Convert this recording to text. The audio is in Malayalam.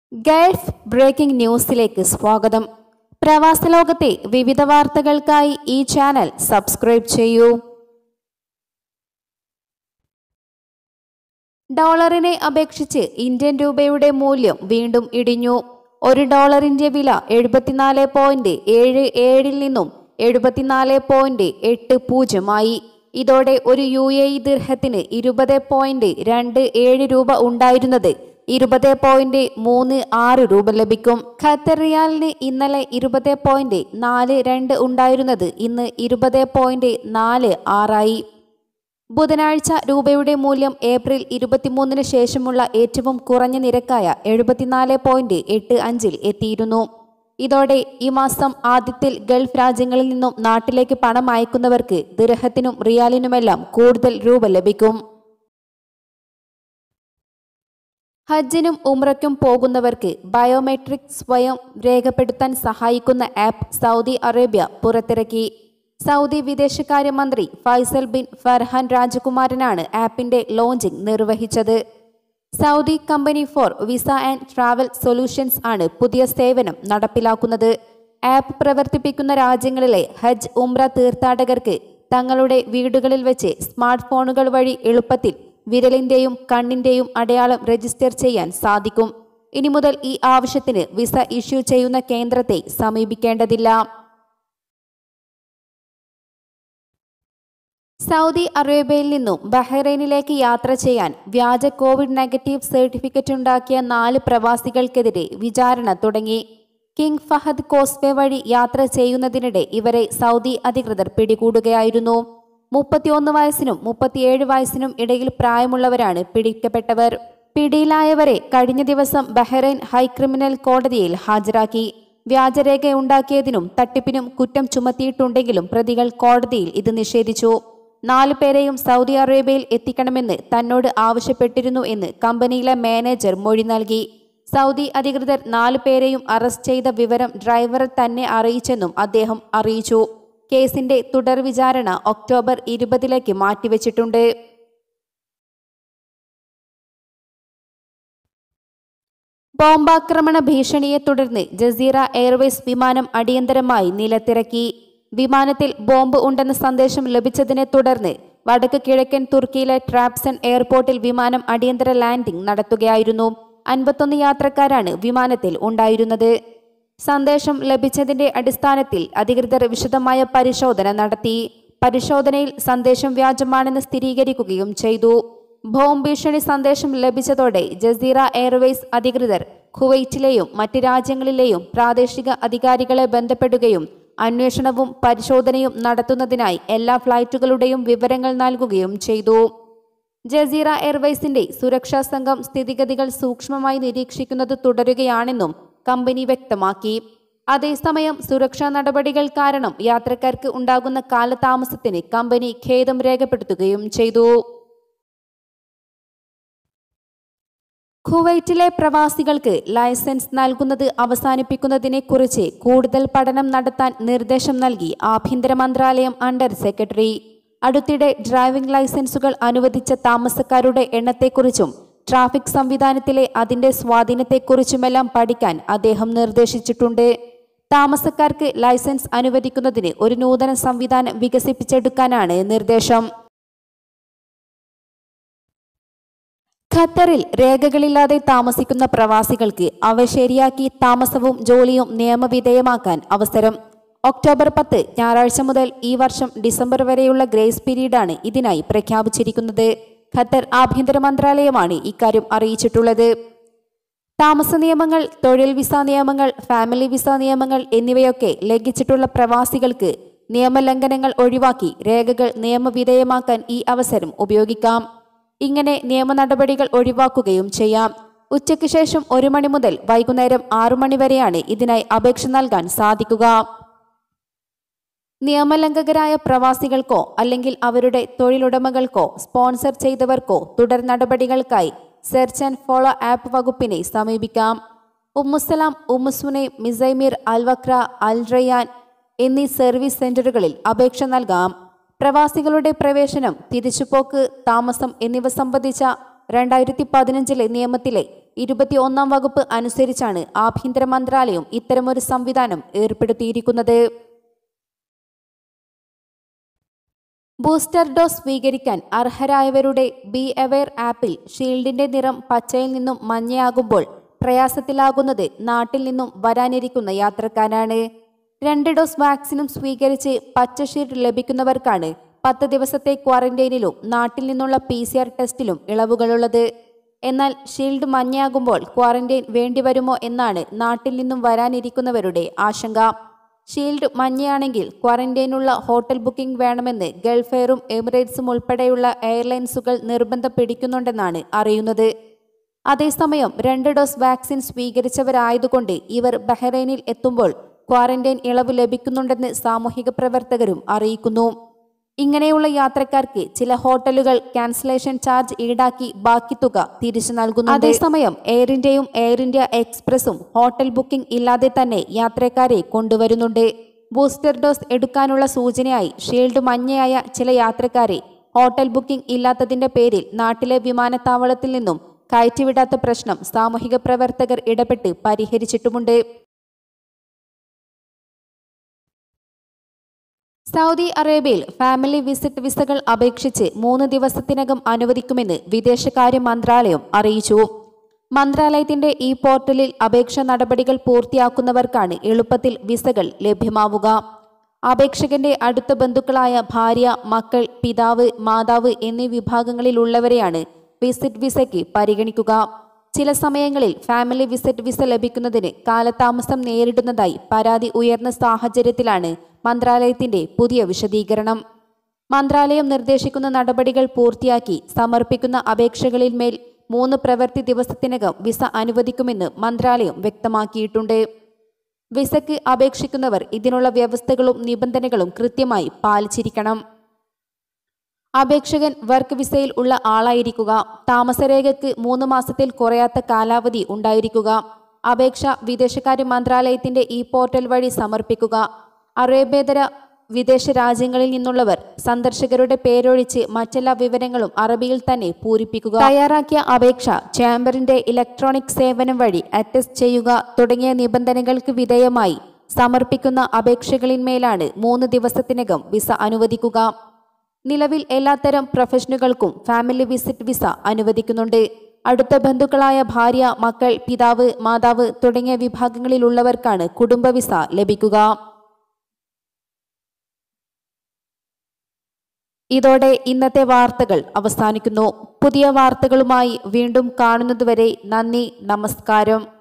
ഗൾഫ് ബ്രേക്കിംഗ് ന്യൂസിലേക്ക് സ്വാഗതം പ്രവാസ ലോകത്തെ വിവിധ വാർത്തകൾക്കായി ഈ ചാനൽ സബ്സ്ക്രൈബ് ചെയ്യൂ ഡോളറിനെ അപേക്ഷിച്ച് ഇന്ത്യൻ രൂപയുടെ മൂല്യം വീണ്ടും ഇടിഞ്ഞു ഒരു ഡോളറിന്റെ വില എഴുപത്തിനാല് പോയിന്റ് ഏഴ് ഏഴിൽ നിന്നും എഴുപത്തിനാല് പോയിന്റ് എട്ട് പൂജ്യമായി ഇതോടെ ഒരു യു എ ഇ ദീർഘത്തിന് ഇരുപത് പോയിന്റ് രണ്ട് ഏഴ് രൂപ ഉണ്ടായിരുന്നത് ഇരുപത് പോയിന്റ് മൂന്ന് ആറ് രൂപ ലഭിക്കും ഖത്തർ റിയാലിന് ഇന്നലെ ഇരുപത് പോയിന്റ് നാല് രണ്ട് ഉണ്ടായിരുന്നത് ഇന്ന് ഇരുപത് പോയിന്റ് നാല് ആറായി ബുധനാഴ്ച രൂപയുടെ മൂല്യം ഏപ്രിൽ ഇരുപത്തിമൂന്നിന് ശേഷമുള്ള ഏറ്റവും കുറഞ്ഞ നിരക്കായ എഴുപത്തിനാല് പോയിന്റ് എട്ട് അഞ്ചിൽ എത്തിയിരുന്നു ഇതോടെ ഈ മാസം ആദ്യത്തിൽ ഗൾഫ് രാജ്യങ്ങളിൽ നിന്നും നാട്ടിലേക്ക് പണം അയക്കുന്നവർക്ക് ദിർഹത്തിനും റിയാലിനുമെല്ലാം കൂടുതൽ രൂപ ലഭിക്കും ഹജ്ജിനും ഉംറയ്ക്കും പോകുന്നവർക്ക് ബയോമെട്രിക് സ്വയം രേഖപ്പെടുത്താൻ സഹായിക്കുന്ന ആപ്പ് സൗദി അറേബ്യ പുറത്തിറക്കി സൗദി വിദേശകാര്യമന്ത്രി ഫൈസൽ ബിൻ ഫർഹാൻ രാജകുമാരനാണ് ആപ്പിന്റെ ലോഞ്ചിംഗ് നിർവഹിച്ചത് Saudi company for visa and travel solutions ആണ് പുതിയ സേവനം നടപ്പിലാക്കുന്നത് ആപ്പ് പ്രവർത്തിപ്പിക്കുന്ന രാജ്യങ്ങളിലെ ഹജ്ജ് ഉംറ തീർത്ഥാടകർക്ക് തങ്ങളുടെ വീടുകളിൽ വെച്ച് സ്മാർട്ട് ഫോണുകൾ വഴി എളുപ്പത്തിൽ വിരലിന്റെയും കണ്ണിന്റെയും അടയാളം രജിസ്റ്റർ ചെയ്യാൻ സാധിക്കും ഇനി മുതൽ ഈ ആവശ്യത്തിന് വിസ ഇഷ്യൂ ചെയ്യുന്ന കേന്ദ്രത്തെ സമീപിക്കേണ്ടതില്ല സൗദി അറേബ്യയിൽ നിന്നും ബഹ്റൈനിലേക്ക് യാത്ര ചെയ്യാൻ വ്യാജ കോവിഡ് നെഗറ്റീവ് സർട്ടിഫിക്കറ്റ് ഉണ്ടാക്കിയ നാല് പ്രവാസികൾക്കെതിരെ വിചാരണ തുടങ്ങി കിങ് ഫഹദ് കോസ്വേ വഴി യാത്ര ചെയ്യുന്നതിനിടെ ഇവരെ സൗദി അധികൃതർ പിടികൂടുകയായിരുന്നു മുപ്പത്തിയൊന്ന് വയസ്സിനും മുപ്പത്തിയേഴ് വയസ്സിനും ഇടയിൽ പ്രായമുള്ളവരാണ് പിടിക്കപ്പെട്ടവർ പിടിയിലായവരെ കഴിഞ്ഞ ദിവസം ബഹ്റൈൻ ഹൈക്രിമിനൽ കോടതിയിൽ ഹാജരാക്കി വ്യാജരേഖയുണ്ടാക്കിയതിനും തട്ടിപ്പിനും കുറ്റം ചുമത്തിയിട്ടുണ്ടെങ്കിലും പ്രതികൾ കോടതിയിൽ ഇത് നിഷേധിച്ചു നാലു പേരെയും സൗദി അറേബ്യയിൽ എത്തിക്കണമെന്ന് തന്നോട് ആവശ്യപ്പെട്ടിരുന്നു എന്ന് കമ്പനിയിലെ മാനേജർ മൊഴി നൽകി സൗദി അധികൃതർ നാലു പേരെയും അറസ്റ്റ് ചെയ്ത വിവരം ഡ്രൈവർ തന്നെ അറിയിച്ചെന്നും അദ്ദേഹം അറിയിച്ചു കേസിന്റെ തുടർ വിചാരണ ഒക്ടോബർ ഇരുപതിലേക്ക് മാറ്റിവെച്ചിട്ടുണ്ട് ബോംബാക്രമണ ഭീഷണിയെ തുടർന്ന് ജസീറ എയർവേസ് വിമാനം അടിയന്തരമായി നിലത്തിറക്കി വിമാനത്തിൽ ബോംബ് ഉണ്ടെന്ന സന്ദേശം ലഭിച്ചതിനെ തുടർന്ന് വടക്ക് കിഴക്കൻ തുർക്കിയിലെ ട്രാപ്സൺ എയർപോർട്ടിൽ വിമാനം അടിയന്തര ലാൻഡിംഗ് നടത്തുകയായിരുന്നു അൻപത്തൊന്ന് യാത്രക്കാരാണ് വിമാനത്തിൽ ഉണ്ടായിരുന്നത് സന്ദേശം ലഭിച്ചതിന്റെ അടിസ്ഥാനത്തിൽ അധികൃതർ വിശദമായ പരിശോധന നടത്തി പരിശോധനയിൽ സന്ദേശം വ്യാജമാണെന്ന് സ്ഥിരീകരിക്കുകയും ചെയ്തു ബോംബ് ഭീഷണി സന്ദേശം ലഭിച്ചതോടെ ജസീറ എയർവേസ് അധികൃതർ കുവൈറ്റിലെയും മറ്റ് രാജ്യങ്ങളിലെയും പ്രാദേശിക അധികാരികളെ ബന്ധപ്പെടുകയും അന്വേഷണവും പരിശോധനയും നടത്തുന്നതിനായി എല്ലാ ഫ്ലൈറ്റുകളുടെയും വിവരങ്ങൾ നൽകുകയും ചെയ്തു ജസീറ എയർവേസിന്റെ സുരക്ഷാ സംഘം സ്ഥിതിഗതികൾ സൂക്ഷ്മമായി നിരീക്ഷിക്കുന്നത് തുടരുകയാണെന്നും കമ്പനി വ്യക്തമാക്കി അതേസമയം സുരക്ഷാ നടപടികൾ കാരണം യാത്രക്കാർക്ക് ഉണ്ടാകുന്ന കാലതാമസത്തിന് കമ്പനി ഖേദം രേഖപ്പെടുത്തുകയും ചെയ്തു കുവൈറ്റിലെ പ്രവാസികൾക്ക് ലൈസൻസ് നൽകുന്നത് അവസാനിപ്പിക്കുന്നതിനെക്കുറിച്ച് കൂടുതൽ പഠനം നടത്താൻ നിർദ്ദേശം നൽകി ആഭ്യന്തര മന്ത്രാലയം അണ്ടർ സെക്രട്ടറി അടുത്തിടെ ഡ്രൈവിംഗ് ലൈസൻസുകൾ അനുവദിച്ച താമസക്കാരുടെ എണ്ണത്തെക്കുറിച്ചും ട്രാഫിക് സംവിധാനത്തിലെ അതിന്റെ സ്വാധീനത്തെക്കുറിച്ചുമെല്ലാം പഠിക്കാൻ അദ്ദേഹം നിർദ്ദേശിച്ചിട്ടുണ്ട് താമസക്കാർക്ക് ലൈസൻസ് അനുവദിക്കുന്നതിന് ഒരു നൂതന സംവിധാനം വികസിപ്പിച്ചെടുക്കാനാണ് നിർദ്ദേശം ഖത്തറിൽ രേഖകളില്ലാതെ താമസിക്കുന്ന പ്രവാസികൾക്ക് അവ ശരിയാക്കി താമസവും ജോലിയും നിയമവിധേയമാക്കാൻ അവസരം ഒക്ടോബർ പത്ത് ഞായറാഴ്ച മുതൽ ഈ വർഷം ഡിസംബർ വരെയുള്ള ഗ്രേസ് പീരീഡാണ് ഇതിനായി പ്രഖ്യാപിച്ചിരിക്കുന്നത് ഖത്തർ ആഭ്യന്തര മന്ത്രാലയമാണ് ഇക്കാര്യം അറിയിച്ചിട്ടുള്ളത് താമസ നിയമങ്ങൾ തൊഴിൽ വിസ നിയമങ്ങൾ ഫാമിലി വിസ നിയമങ്ങൾ എന്നിവയൊക്കെ ലംഘിച്ചിട്ടുള്ള പ്രവാസികൾക്ക് നിയമലംഘനങ്ങൾ ഒഴിവാക്കി രേഖകൾ നിയമവിധേയമാക്കാൻ ഈ അവസരം ഉപയോഗിക്കാം ഇങ്ങനെ നിയമ നടപടികൾ ഒഴിവാക്കുകയും ചെയ്യാം ഉച്ചയ്ക്ക് ശേഷം ഒരു മണി മുതൽ വൈകുന്നേരം ആറു മണി വരെയാണ് ഇതിനായി അപേക്ഷ നൽകാൻ സാധിക്കുക നിയമലംഘകരായ പ്രവാസികൾക്കോ അല്ലെങ്കിൽ അവരുടെ തൊഴിലുടമകൾക്കോ സ്പോൺസർ ചെയ്തവർക്കോ തുടർ നടപടികൾക്കായി സെർച്ച് ആൻഡ് ഫോളോ ആപ്പ് വകുപ്പിനെ സമീപിക്കാം ഉമ്മുസലാം ഉമ്മുസുനെ മിസൈമീർ അൽവക്ര അൽ റയാൻ എന്നീ സർവീസ് സെന്ററുകളിൽ അപേക്ഷ നൽകാം പ്രവാസികളുടെ പ്രവേശനം തിരിച്ചുപോക്ക് താമസം എന്നിവ സംബന്ധിച്ച രണ്ടായിരത്തി പതിനഞ്ചിലെ നിയമത്തിലെ ഇരുപത്തിയൊന്നാം വകുപ്പ് അനുസരിച്ചാണ് ആഭ്യന്തര മന്ത്രാലയം ഇത്തരമൊരു സംവിധാനം ഏർപ്പെടുത്തിയിരിക്കുന്നത് ബൂസ്റ്റർ ഡോസ് സ്വീകരിക്കാൻ അർഹരായവരുടെ ബി അവെയർ ആപ്പിൽ ഷീൽഡിന്റെ നിറം പച്ചയിൽ നിന്നും മഞ്ഞയാകുമ്പോൾ പ്രയാസത്തിലാകുന്നത് നാട്ടിൽ നിന്നും വരാനിരിക്കുന്ന യാത്രക്കാരാണ് രണ്ട് ഡോസ് വാക്സിനും സ്വീകരിച്ച് പച്ച ഷീൽഡ് ലഭിക്കുന്നവർക്കാണ് പത്ത് ദിവസത്തെ ക്വാറന്റൈനിലും നാട്ടിൽ നിന്നുള്ള പി സി ആർ ടെസ്റ്റിലും ഇളവുകളുള്ളത് എന്നാൽ ഷീൽഡ് മഞ്ഞയാകുമ്പോൾ ക്വാറന്റൈൻ വേണ്ടിവരുമോ എന്നാണ് നാട്ടിൽ നിന്നും വരാനിരിക്കുന്നവരുടെ ആശങ്ക ഷീൽഡ് മഞ്ഞയാണെങ്കിൽ ക്വാറന്റൈനുള്ള ഹോട്ടൽ ബുക്കിംഗ് വേണമെന്ന് ഗൾഫ് എയറും എമിറേറ്റ്സും ഉൾപ്പെടെയുള്ള എയർലൈൻസുകൾ നിർബന്ധം പിടിക്കുന്നുണ്ടെന്നാണ് അറിയുന്നത് അതേസമയം രണ്ട് ഡോസ് വാക്സിൻ സ്വീകരിച്ചവരായതുകൊണ്ട് ഇവർ ബഹ്റൈനിൽ എത്തുമ്പോൾ ക്വാറന്റൈൻ ഇളവ് ലഭിക്കുന്നുണ്ടെന്ന് സാമൂഹിക പ്രവർത്തകരും അറിയിക്കുന്നു ഇങ്ങനെയുള്ള യാത്രക്കാർക്ക് ചില ഹോട്ടലുകൾ ക്യാൻസലേഷൻ ചാർജ് ഈടാക്കി ബാക്കി തുക തിരിച്ചു നൽകുന്നു അതേസമയം എയർ ഇന്ത്യയും എയർ ഇന്ത്യ എക്സ്പ്രസും ഹോട്ടൽ ബുക്കിംഗ് ഇല്ലാതെ തന്നെ യാത്രക്കാരെ കൊണ്ടുവരുന്നുണ്ട് ബൂസ്റ്റർ ഡോസ് എടുക്കാനുള്ള സൂചനയായി ഷീൽഡ് മഞ്ഞയായ ചില യാത്രക്കാരെ ഹോട്ടൽ ബുക്കിംഗ് ഇല്ലാത്തതിന്റെ പേരിൽ നാട്ടിലെ വിമാനത്താവളത്തിൽ നിന്നും കയറ്റിവിടാത്ത പ്രശ്നം സാമൂഹിക പ്രവർത്തകർ ഇടപെട്ട് പരിഹരിച്ചിട്ടുമുണ്ട് സൗദി അറേബ്യയിൽ ഫാമിലി വിസിറ്റ് വിസകൾ അപേക്ഷിച്ച് മൂന്ന് ദിവസത്തിനകം അനുവദിക്കുമെന്ന് വിദേശകാര്യ മന്ത്രാലയം അറിയിച്ചു മന്ത്രാലയത്തിന്റെ ഈ പോർട്ടലിൽ അപേക്ഷ നടപടികൾ പൂർത്തിയാക്കുന്നവർക്കാണ് എളുപ്പത്തിൽ വിസകൾ ലഭ്യമാവുക അപേക്ഷകന്റെ അടുത്ത ബന്ധുക്കളായ ഭാര്യ മക്കൾ പിതാവ് മാതാവ് എന്നീ വിഭാഗങ്ങളിലുള്ളവരെയാണ് വിസിറ്റ് വിസയ്ക്ക് പരിഗണിക്കുക ചില സമയങ്ങളിൽ ഫാമിലി വിസിറ്റ് വിസ ലഭിക്കുന്നതിന് കാലതാമസം നേരിടുന്നതായി പരാതി ഉയർന്ന സാഹചര്യത്തിലാണ് മന്ത്രാലയത്തിന്റെ പുതിയ വിശദീകരണം മന്ത്രാലയം നിർദ്ദേശിക്കുന്ന നടപടികൾ പൂർത്തിയാക്കി സമർപ്പിക്കുന്ന അപേക്ഷകളിൽ മേൽ മൂന്ന് പ്രവൃത്തി ദിവസത്തിനകം വിസ അനുവദിക്കുമെന്ന് മന്ത്രാലയം വ്യക്തമാക്കിയിട്ടുണ്ട് വിസയ്ക്ക് അപേക്ഷിക്കുന്നവർ ഇതിനുള്ള വ്യവസ്ഥകളും നിബന്ധനകളും കൃത്യമായി പാലിച്ചിരിക്കണം അപേക്ഷകൻ വർക്ക് വിസയിൽ ഉള്ള ആളായിരിക്കുക താമസരേഖയ്ക്ക് മൂന്ന് മാസത്തിൽ കുറയാത്ത കാലാവധി ഉണ്ടായിരിക്കുക അപേക്ഷ വിദേശകാര്യ മന്ത്രാലയത്തിന്റെ ഈ പോർട്ടൽ വഴി സമർപ്പിക്കുക അറേബ്യേതര വിദേശ രാജ്യങ്ങളിൽ നിന്നുള്ളവർ സന്ദർശകരുടെ പേരൊഴിച്ച് മറ്റെല്ലാ വിവരങ്ങളും അറബിയിൽ തന്നെ പൂരിപ്പിക്കുക തയ്യാറാക്കിയ അപേക്ഷ ചേംബറിന്റെ ഇലക്ട്രോണിക് സേവനം വഴി അറ്റസ്റ്റ് ചെയ്യുക തുടങ്ങിയ നിബന്ധനകൾക്ക് വിധേയമായി സമർപ്പിക്കുന്ന അപേക്ഷകളിന്മേലാണ് മൂന്ന് ദിവസത്തിനകം വിസ അനുവദിക്കുക നിലവിൽ എല്ലാത്തരം പ്രൊഫഷനുകൾക്കും ഫാമിലി വിസിറ്റ് വിസ അനുവദിക്കുന്നുണ്ട് അടുത്ത ബന്ധുക്കളായ ഭാര്യ മക്കൾ പിതാവ് മാതാവ് തുടങ്ങിയ വിഭാഗങ്ങളിലുള്ളവർക്കാണ് കുടുംബ വിസ ലഭിക്കുക ഇതോടെ ഇന്നത്തെ വാർത്തകൾ അവസാനിക്കുന്നു പുതിയ വാർത്തകളുമായി വീണ്ടും കാണുന്നതുവരെ നന്ദി നമസ്കാരം